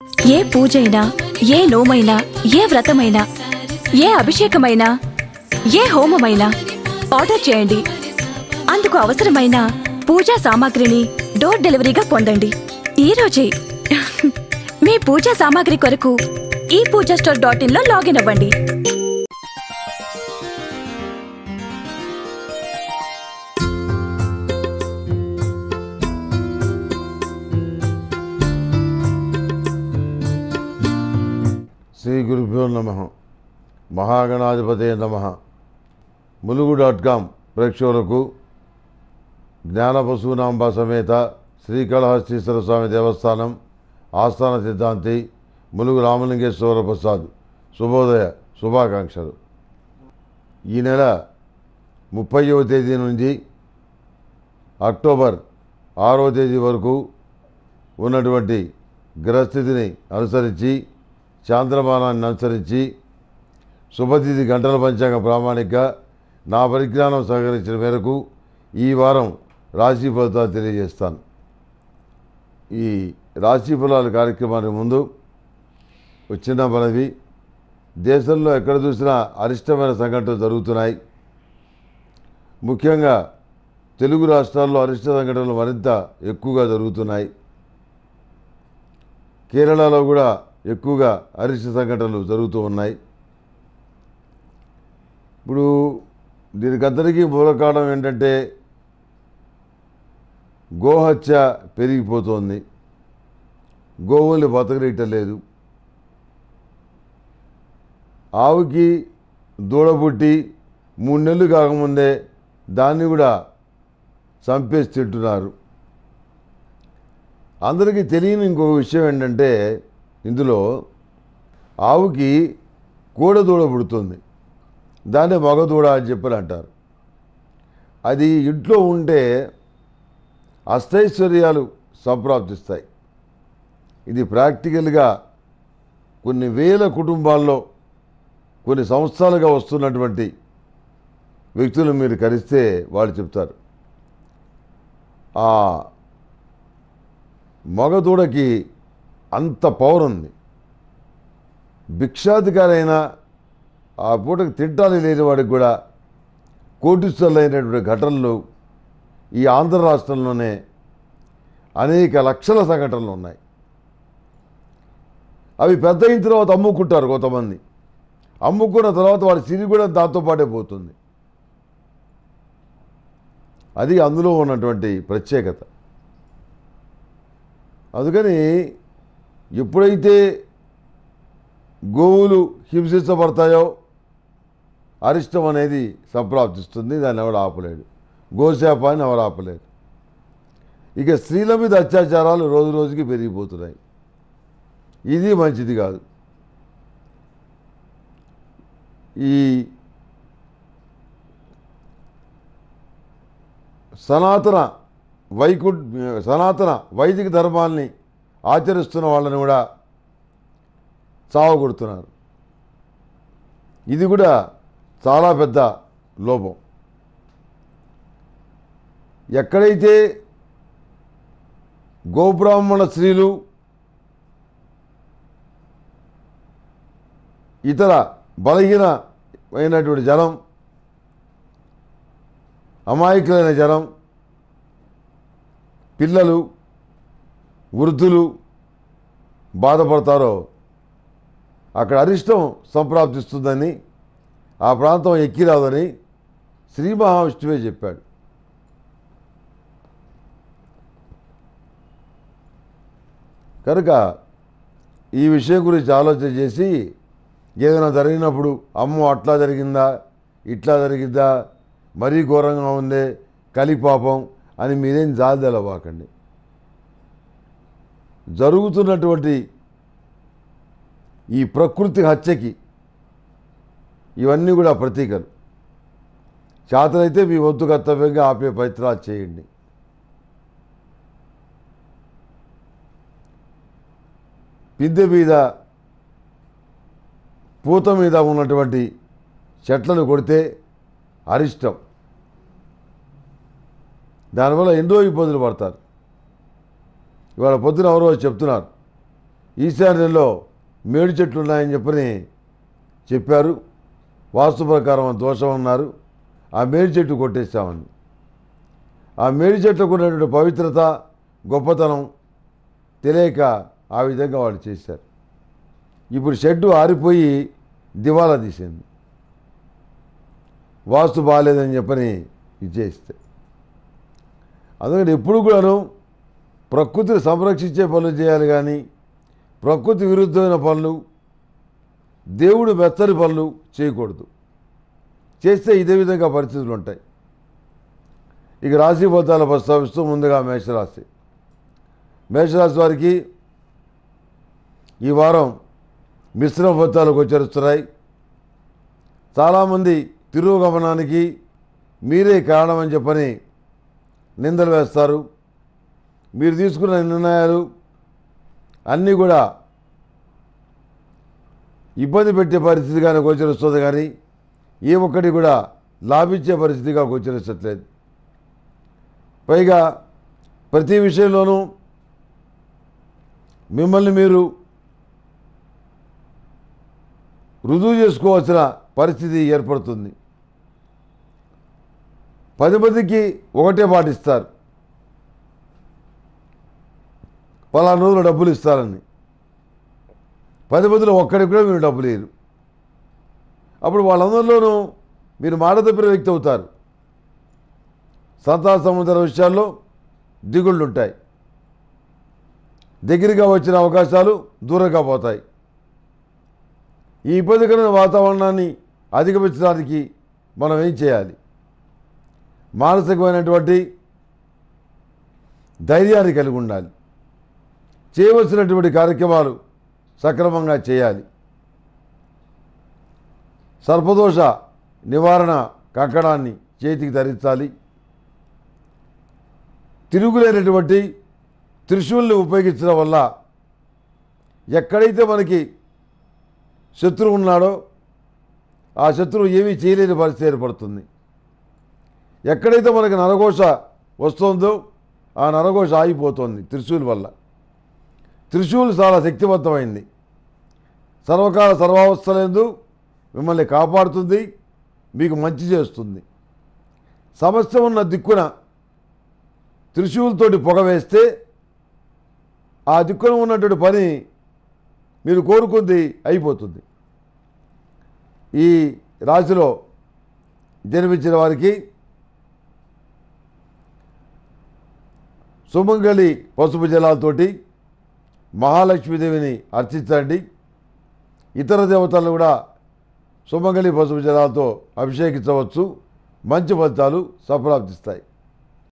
ఏ పూజైనా ఏ నోమైనా ఏ వ్రతమైనా ఏ అభిషేకమైనా ఏ హోమమైనా ఆర్డర్ చేయండి అందుకు అవసరమైన పూజా సామాగ్రిని డోర్ డెలివరీగా పొందండి ఈ రోజే మీ పూజా సామాగ్రి కొరకు ఈ పూజా స్టోర్ డాట్ ఇన్ లో లాగిన్ అవ్వండి శ్రీ గురుభ్యో నమ మహాగణాధిపతే నమ ములుగు డాట్ కామ్ ప్రేక్షకులకు జ్ఞానపశునాంబ సమేత శ్రీకాళహస్తీశ్వర స్వామి దేవస్థానం ఆస్థాన సిద్ధాంతి ములుగు రామలింగేశ్వర ప్రసాద్ శుభోదయ శుభాకాంక్షలు ఈ నెల ముప్పైవ తేదీ నుంచి అక్టోబర్ ఆరవ తేదీ వరకు ఉన్నటువంటి గ్రహస్థితిని అనుసరించి చాంద్రమానాన్ని అనుసరించి శుభతిథి గంటల పంచాంగ ప్రామాణిక నా పరిజ్ఞానం సహకరించిన మేరకు ఈ వారం రాశి ఫలితాలు తెలియజేస్తాను ఈ రాశి ఫలాల కార్యక్రమానికి ముందు ఒక చిన్న మనవి దేశంలో ఎక్కడ చూసినా అరిష్టమైన సంఘటనలు జరుగుతున్నాయి ముఖ్యంగా తెలుగు రాష్ట్రాల్లో అరిష్ట సంఘటనలు మరింత ఎక్కువగా జరుగుతున్నాయి కేరళలో కూడా ఎక్కువగా అరిష్ట సంఘటనలు జరుగుతూ ఉన్నాయి ఇప్పుడు దీనికంతటికీ మూల కారణం ఏంటంటే గోహత్య పెరిగిపోతోంది గోవుల్ని బతకనీయటం లేదు ఆవుకి దూడ పుట్టి మూడు నెలలు కాకముందే దాన్ని కూడా చంపేసి తింటున్నారు అందరికీ తెలియని ఇంకొక విషయం ఏంటంటే ఇందులో ఆవుకి కోడదూడ పుడుతుంది దాన్ని మగదూడ అని చెప్పని అంటారు అది ఇంట్లో ఉంటే అష్టైశ్వర్యాలు సంప్రాప్తిస్తాయి ఇది ప్రాక్టికల్గా కొన్ని వేల కుటుంబాల్లో కొన్ని సంవత్సరాలుగా వస్తున్నటువంటి వ్యక్తులు మీరు కలిస్తే వాళ్ళు చెప్తారు ఆ మగదూడకి అంత పవర్ ఉంది భిక్షాధికారి అయినా ఆ పూటకి తింటాలి లేని వాడికి కూడా కోటిస్తులైనటువంటి ఘటనలు ఈ ఆంధ్ర రాష్ట్రంలోనే అనేక లక్షల సంఘటనలు ఉన్నాయి అవి పెద్ద అయిన తర్వాత అమ్ముకుంటారు కొంతమంది అమ్ముకున్న తర్వాత వాడి సిరి కూడా దాంతో పాటే పోతుంది అది అందులో ఉన్నటువంటి ప్రత్యేకత అందుకని ఎప్పుడైతే గోవులు హింసించబడతాయో అరిష్టం అనేది సంప్రాప్తిస్తుంది దాన్ని ఎవడు ఆపలేడు గోశాపాన్ని ఎవరు ఆపలేరు ఇక స్త్రీల మీద అత్యాచారాలు రోజు రోజుకి పెరిగిపోతున్నాయి ఇది మంచిది కాదు ఈ సనాతన వైకుంఠ సనాతన వైదిక ధర్మాల్ని ఆచరిస్తున్న వాళ్ళని కూడా చావగొడుతున్నారు ఇది కూడా చాలా పెద్ద లోపం ఎక్కడైతే గోబ్రాహ్మణ స్త్రీలు ఇతర బలహీన అయినటువంటి జనం అమాయకులైన జనం పిల్లలు వృద్ధులు బాధపడతారో అక్కడ అరిష్టం సంప్రాప్తిస్తుందని ఆ ప్రాంతం ఎక్కిరాదని శ్రీ మహావిష్ణువే చెప్పాడు కనుక ఈ విషయం గురించి ఆలోచన చేసి ఏదైనా జరిగినప్పుడు అమ్మో అట్లా జరిగిందా ఇట్లా జరిగిందా మరీ ఘోరంగా ఉందే కలిపాపం అని మీరేం జాలిదలవాకండి జరుగుతున్నటువంటి ఈ ప్రకృతి హత్యకి ఇవన్నీ కూడా ప్రతీకలు చేతనైతే మీ వంతు కర్తవ్యంగా ఆపే ప్రయత్నాలు చేయండి పిద్దె మీద పూత మీద ఉన్నటువంటి చెట్లను కొడితే అరిష్టం దానివల్ల ఎన్నో ఇబ్బందులు పడతారు ఇవాళ పొద్దున ఎవరో చెప్తున్నారు ఈశాన్యంలో మేడు చెట్లు ఉన్నాయని చెప్పని చెప్పారు వాస్తు ప్రకారం ఆ దోషం అన్నారు ఆ మేడి చెట్టు కొట్టేశామని ఆ మేడి చెట్లకు ఉన్నటువంటి పవిత్రత గొప్పతనం తెలియక ఆ విధంగా వాళ్ళు చేశారు ఇప్పుడు షెడ్డు ఆరిపోయి దివాలా తీసింది వాస్తు బాగాలేదని చెప్పని ఇచ్చేస్తే అందుకని ఎప్పుడు కూడాను ప్రకృతిని సంరక్షించే పనులు చేయాలి కానీ ప్రకృతి విరుద్ధమైన పనులు దేవుడు మెత్తని పనులు చేయకూడదు చేస్తే ఇదే విధంగా పరిస్థితులు ఉంటాయి ఇక రాశి ఫలితాలు ప్రస్తావిస్తూ ముందుగా మేషరాశి మేషరాశి వారికి ఈ వారం మిశ్రమ ఫలితాలు గోచరిస్తున్నాయి చాలామంది తిరోగమనానికి మీరే కారణమని చెప్పని నిందలు వేస్తారు మీరు తీసుకున్న నిర్ణయాలు అన్నీ కూడా ఇబ్బంది పెట్టే పరిస్థితిగానే గోచరిస్తుంది కానీ ఏ ఒక్కటి కూడా లాభించే పరిస్థితిగా గోచరించట్లేదు పైగా ప్రతి విషయంలోనూ మిమ్మల్ని మీరు రుజువు చేసుకోవాల్సిన పరిస్థితి ఏర్పడుతుంది పది మందికి ఒకటే పాటిస్తారు పలానా రోజులు డబ్బులు ఇస్తారని పది మందిలో ఒక్కడికి కూడా మీరు డబ్బులు లేరు అప్పుడు వాళ్ళందరిలోనూ మీరు మాట తప్పిన వ్యక్తి అవుతారు సంతాన సంబంధ విషయాల్లో దిగుళ్ళు ఉంటాయి దగ్గరగా వచ్చిన అవకాశాలు దూరంగా పోతాయి ఈ ఇబ్బందికరమైన వాతావరణాన్ని అధిగమించడానికి మనం ఏం చేయాలి మానసికమైనటువంటి ధైర్యాన్ని కలిగి ఉండాలి చేయవలసినటువంటి కార్యక్రమాలు సక్రమంగా చేయాలి సర్పదోష నివారణ కంకణాన్ని చేతికి ధరించాలి తిరుగులేనటువంటి త్రిశూల్ని ఉపయోగించడం వల్ల ఎక్కడైతే మనకి శత్రువు ఉన్నాడో ఆ శత్రువు ఏమీ చేయలేని పరిస్థితి ఏర్పడుతుంది ఎక్కడైతే మనకి నరఘోష వస్తుందో ఆ నరఘోష ఆగిపోతుంది త్రిశూల్ వల్ల త్రిశూల్ చాలా శక్తివంతమైంది సర్వకాల సర్వావస్థలందు మిమ్మల్ని కాపాడుతుంది మీకు మంచి చేస్తుంది సమస్య ఉన్న దిక్కున త్రిశూలతోటి పొగ వేస్తే ఆ దిక్కున ఉన్నటువంటి పని మీరు కోరుకుంది అయిపోతుంది ఈ రాశిలో జన్మించిన వారికి సుమంగళి పసుపు జలాలతోటి మహాలక్ష్మీదేవిని అర్చించండి ఇతర దేవతలను కూడా సుమంగళి పసుపు జలాలతో అభిషేకించవచ్చు మంచి ఫలితాలు సంప్రాప్తిస్తాయి